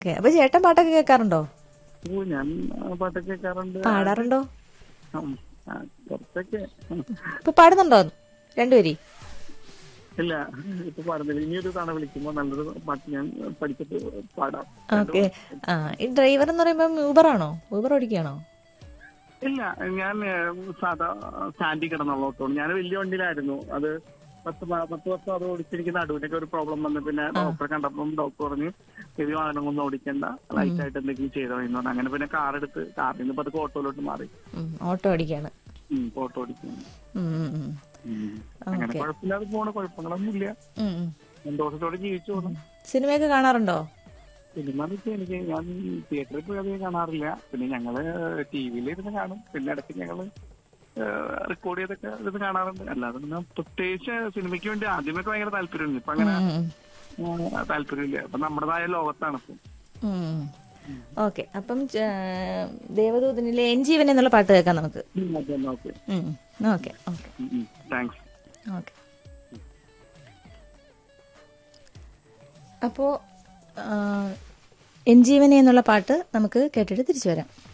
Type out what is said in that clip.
Okay അപ്പൊ ചേട്ടൻ പാട്ടൊക്കെ കേൾക്കാറുണ്ടോ ഓ ഞാൻ ആ, പാട്ടൊക്കെ കേൾക്കാറുണ്ട് പാടാറുണ്ടോ ഉം, ആ, കുറച്ചൊക്കെ ഉം. ഇപ്പൊ പാടുന്നുണ്ടോ രണ്ടുപേരി ഇല്ല ഇപ്പൊ പാടുന്നില്ല ഇനിയൊരു തവണ വിളിക്കുമ്പോ നല്ലൊരു പാട്ട് ഞാൻ പഠിച്ചിട്ട് പാടാം ഓക്കെ ആ ഈ ഡ്രൈവർ എന്ന് പറയുമ്പോൾ ഊബർ ആണോ ഊബർ ഓടിക്കുകയാണോ ഇല്ല ഞാൻ ഏഹ്, സാധാ സ്റ്റാൻഡിൽ കിടന്നുള്ള ഓട്ടോ ഞാൻ വലിയ വണ്ടിയിലായിരുന്നു അത് പത്ത് മ- പത്ത് വർഷം അത് ഓടിച്ചെനിക്ക് നടുവിനൊക്കെ ഒരു പ്രോബ്ലം വന്നു പിന്നെ ഡോക്ടറെ കണ്ടപ്പം ഡോക്ടർ പറഞ്ഞു ചെറിയ വാഹനമൊന്നും ഓടിക്കണ്ട ലൈറ്റ് ആയിട്ട് എന്തെങ്കിലും ചെയ്തോ എന്ന് പറഞ്ഞു അങ്ങനെ പിന്നെ കാർ എടുത്ത് കാറിൽ നിന്ന് പതുക്കെ ഓട്ടോയിലോട്ട് മാറി ഉം, ഓട്ടോ ഓടിക്കുകയാണ് ഉം, ഓട്ടോ ഓടിക്കുന്നു ഉം, ഉം, ഉം. ഉം. അങ്ങനെ കുഴപ്പമില്ലാതെ പോണ കുഴപ്പങ്ങളൊന്നുമില്ല ഉം, ഉം. സന്തോഷത്തോടെ ജീവിച്ചു പോകുന്നു സിനിമയൊക്കെ കാണാറുണ്ടോ സിനിമ എന്ന് വെച്ചാൽ എനിക്ക് ഞാൻ തിയേറ്ററിൽ പോയി അധികം കാണാറില്ല പിന്നെ ഞങ്ങള് ടി വിയിൽ ഇരുന്ന് കാണും പിന്നെ ഇടയ്ക്ക് ഞങ്ങള് റെക്കോർഡ് ചെയ്തൊക്കെ ഇരുന്ന് കാണാറുണ്ട് അല്ലാതെ പിന്നെ പ്രത്യേകിച്ച് സിനിമയ്ക്ക് വേണ്ടി ആദ്യമൊക്കെ ഭയങ്കര താല്പര്യമുണ്ട് ഇപ്പൊ അങ്ങനെ ഉം, ആ, താല്പര്യമില്ല അപ്പൊ നമ്മുടേതായ ലോകത്താണ് ഇപ്പൊ ഉം. ഓക്കെ അപ്പം ച- ദേവദൂതനിലെ എൻ ജീവൻ എന്നുള്ള പാട്ട് കേൾക്കാം നമുക്ക് ഓക്കെ ഉം, ഓക്കെ ഓക്കെ താങ്ക്സ് ഓക്കെ അപ്പോൾ എൻ ജീവനെ എന്നുള്ള പാട്ട് നമുക്ക് കേട്ടിട്ട് തിരിച്ചു വരാം